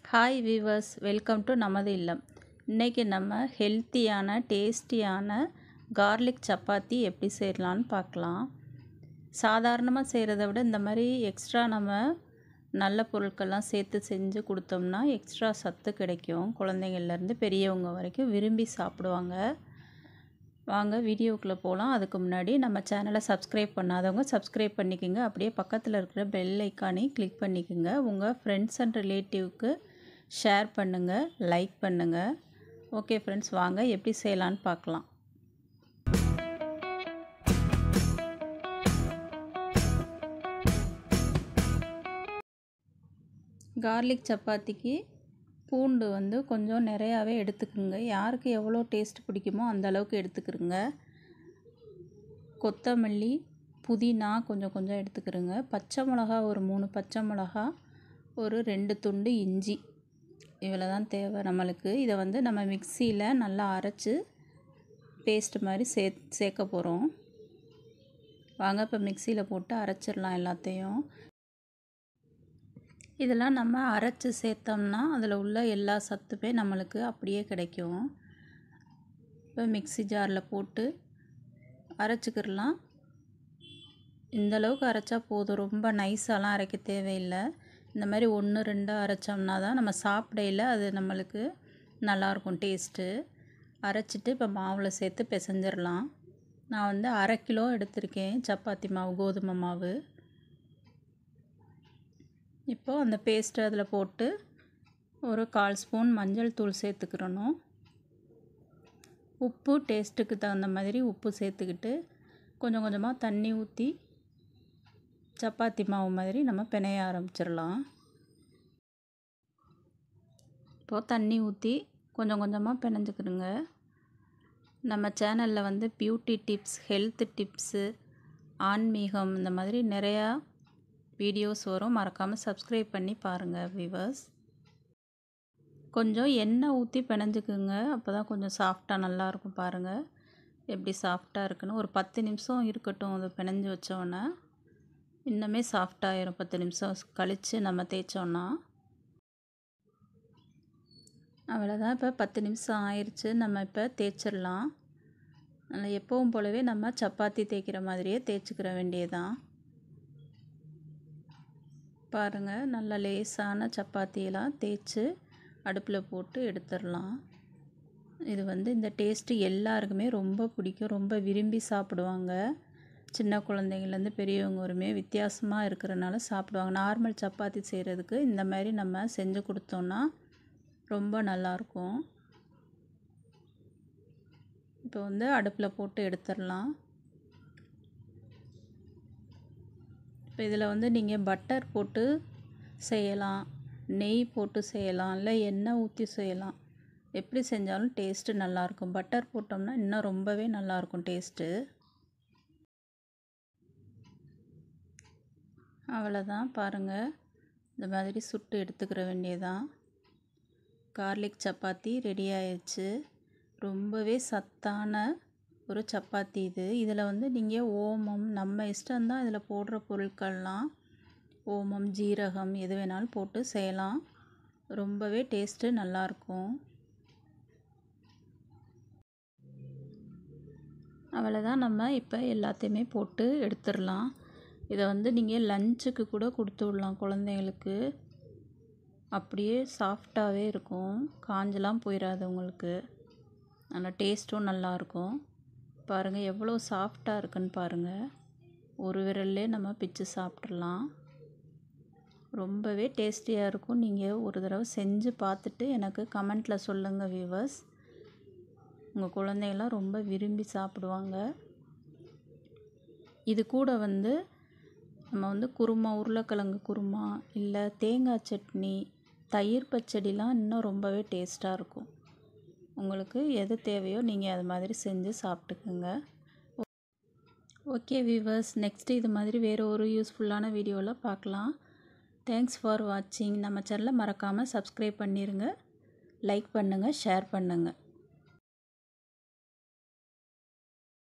hi viewers welcome to நமது இல்லம் இன்றைக்கி நம்ம ஹெல்த்தியான டேஸ்டியான கார்லிக் சப்பாத்தி எப்படி செய்யலான்னு பார்க்கலாம் சாதாரணமாக செய்கிறத விட இந்த மாதிரி எக்ஸ்ட்ரா நம்ம நல்ல பொருட்கள்லாம் சேர்த்து செஞ்சு கொடுத்தோம்னா எக்ஸ்ட்ரா சத்து கிடைக்கும் குழந்தைங்கள்லேருந்து பெரியவங்க வரைக்கும் விரும்பி சாப்பிடுவாங்க வாங்க வீடியோக்குள்ளே போகலாம் அதுக்கு முன்னாடி நம்ம சேனலை சப்ஸ்கிரைப் பண்ணாதவங்க சப்ஸ்கிரைப் பண்ணிக்கோங்க அப்படியே பக்கத்தில் இருக்கிற பெல் ஐக்கானையும் கிளிக் பண்ணிக்கோங்க உங்கள் ஃப்ரெண்ட்ஸ் அண்ட் ரிலேட்டிவ்க்கு ஷேர் பண்ணுங்கள் லைக் பண்ணுங்கள் ஓகே ஃப்ரெண்ட்ஸ் வாங்க எப்படி செய்யலான்னு பார்க்கலாம் கார்லிக் சப்பாத்திக்கு பூண்டு வந்து கொஞ்சம் நிறையாவே எடுத்துக்கோங்க யாருக்கு எவ்வளோ டேஸ்ட் பிடிக்குமோ அந்த அளவுக்கு எடுத்துக்கிறோங்க கொத்தமல்லி புதினா கொஞ்சம் கொஞ்சம் எடுத்துக்கிறோங்க பச்சை மிளகா ஒரு மூணு பச்சை மிளகா ஒரு ரெண்டு துண்டு இஞ்சி இவ்வளோ தான் தேவை நம்மளுக்கு இதை வந்து நம்ம மிக்சியில் நல்லா அரைச்சி பேஸ்ட் மாதிரி சே சேர்க்க போகிறோம் வாங்க இப்போ மிக்சியில் போட்டு அரைச்சிடலாம் எல்லாத்தையும் இதெல்லாம் நம்ம அரைச்சி சேர்த்தோம்னா அதில் உள்ள எல்லா சத்துமே நம்மளுக்கு அப்படியே கிடைக்கும் இப்போ மிக்சி ஜாரில் போட்டு அரைச்சிக்கிடலாம் இந்த அளவுக்கு அரைச்சா போதும் ரொம்ப நைஸாலாம் அரைக்க தேவையில்லை இந்த மாதிரி ஒன்று ரெண்டாக அரைச்சோம்னா தான் நம்ம சாப்பிடையில் அது நம்மளுக்கு நல்லாயிருக்கும் டேஸ்ட்டு அரைச்சிட்டு இப்போ மாவில் சேர்த்து பிசைஞ்சிடலாம் நான் வந்து அரை கிலோ எடுத்திருக்கேன் சப்பாத்தி மாவு கோதுமை மாவு இப்போது அந்த பேஸ்ட்டு அதில் போட்டு ஒரு கால் ஸ்பூன் மஞ்சள் தூள் சேர்த்துக்கிறணும் உப்பு டேஸ்ட்டுக்கு தகுந்த மாதிரி உப்பு சேர்த்துக்கிட்டு கொஞ்சம் கொஞ்சமாக தண்ணி ஊற்றி சப்பாத்தி மாவு மாதிரி நம்ம பிணைய ஆரம்பிச்சிடலாம் இப்போது தண்ணி ஊற்றி கொஞ்சம் கொஞ்சமாக பிணைஞ்சிக்கிடுங்க நம்ம சேனலில் வந்து பியூட்டி டிப்ஸ் ஹெல்த் டிப்ஸு ஆன்மீகம் இந்த மாதிரி நிறையா வீடியோஸ் வரும் மறக்காமல் சப்ஸ்கிரைப் பண்ணி பாருங்கள் விவர்ஸ் கொஞ்சம் எண்ணெய் ஊற்றி பிணைஞ்சிக்குங்க அப்போ தான் கொஞ்சம் சாஃப்டாக நல்லாயிருக்கும் பாருங்கள் எப்படி சாஃப்டாக இருக்குன்னு ஒரு பத்து நிமிஷம் இருக்கட்டும் அதை பிணைஞ்சி வச்சோன்னே இன்னுமே சாஃப்டாகிடும் பத்து நிமிஷம் கழித்து நம்ம தேய்ச்சோன்னா அவ்வளோதான் இப்போ பத்து நிமிஷம் ஆயிடுச்சு நம்ம இப்போ தேய்ச்சிடலாம் நல்லா எப்பவும் போலவே நம்ம சப்பாத்தி தேய்க்கிற மாதிரியே தேய்ச்சிக்கிற வேண்டியதான் பாருங்கள் நல்ல லேசான சப்பாத்தியெல்லாம் தேய்ச்சி அடுப்பில் போட்டு எடுத்துடலாம் இது வந்து இந்த டேஸ்ட்டு எல்லாருக்குமே ரொம்ப பிடிக்கும் ரொம்ப விரும்பி சாப்பிடுவாங்க சின்ன குழந்தைங்கள்லேருந்து பெரியவங்க வரையுமே வித்தியாசமாக இருக்கிறனால சாப்பிடுவாங்க நார்மல் சப்பாத்தி செய்கிறதுக்கு இந்த மாதிரி நம்ம செஞ்சு கொடுத்தோன்னா ரொம்ப நல்லாயிருக்கும் இப்போ வந்து அடுப்பில் போட்டு எடுத்துடலாம் இப்போ இதில் வந்து நீங்கள் பட்டர் போட்டு செய்யலாம் நெய் போட்டு செய்யலாம் இல்லை எண்ணெய் ஊற்றி செய்யலாம் எப்படி செஞ்சாலும் டேஸ்ட்டு நல்லாயிருக்கும் பட்டர் போட்டோம்னா இன்னும் ரொம்பவே நல்லாயிருக்கும் டேஸ்ட்டு அவ்வளோதான் பாருங்கள் இந்த மாதிரி சுட்டு எடுத்துக்கிற வேண்டியதான் கார்லிக் சப்பாத்தி ரெடி ஆயிடுச்சு ரொம்பவே சத்தான ஒரு சப்பாத்தி இது இதில் வந்து நீங்கள் ஓமம் நம்ம இஷ்டம்தான் இதில் போடுற பொருட்கள்லாம் ஓமம் ஜீரகம் எது வேணாலும் போட்டு செய்யலாம் ரொம்பவே டேஸ்ட்டு நல்லாயிருக்கும் அவ்வளோதான் நம்ம இப்போ எல்லாத்தையுமே போட்டு எடுத்துடலாம் இதை வந்து நீங்கள் லஞ்சுக்கு கூட கொடுத்து விடலாம் குழந்தைங்களுக்கு அப்படியே சாஃப்டாகவே இருக்கும் காஞ்செலாம் போயிடாது உங்களுக்கு நல்லா டேஸ்ட்டும் நல்லாயிருக்கும் பாருங்கள் எவ்வளோ சாஃப்டாக இருக்குன்னு பாருங்கள் ஒரு விரல்லே நம்ம பிச்சு சாப்பிட்றலாம் ரொம்பவே டேஸ்டியாக இருக்கும் நீங்கள் ஒரு தடவை செஞ்சு பார்த்துட்டு எனக்கு கமெண்ட்டில் சொல்லுங்கள் வியூவர்ஸ் உங்கள் குழந்தைகளாம் ரொம்ப விரும்பி சாப்பிடுவாங்க இது கூட வந்து நம்ம வந்து குருமா உருளைக்கிழங்கு குருமா இல்லை தேங்காய் சட்னி தயிர் பச்சடிலாம் இன்னும் ரொம்பவே டேஸ்ட்டாக இருக்கும் உங்களுக்கு எது தேவையோ நீங்கள் அது மாதிரி செஞ்சு சாப்பிட்டுக்குங்க ஓகே வியூவர்ஸ் நெக்ஸ்ட்டு இது மாதிரி வேறு ஒரு யூஸ்ஃபுல்லான வீடியோவில் பார்க்கலாம் தேங்க்ஸ் ஃபார் வாட்சிங் நம்ம சேனலை மறக்காமல் சப்ஸ்கிரைப் பண்ணிடுங்க லைக் பண்ணுங்கள் ஷேர் பண்ணுங்கள்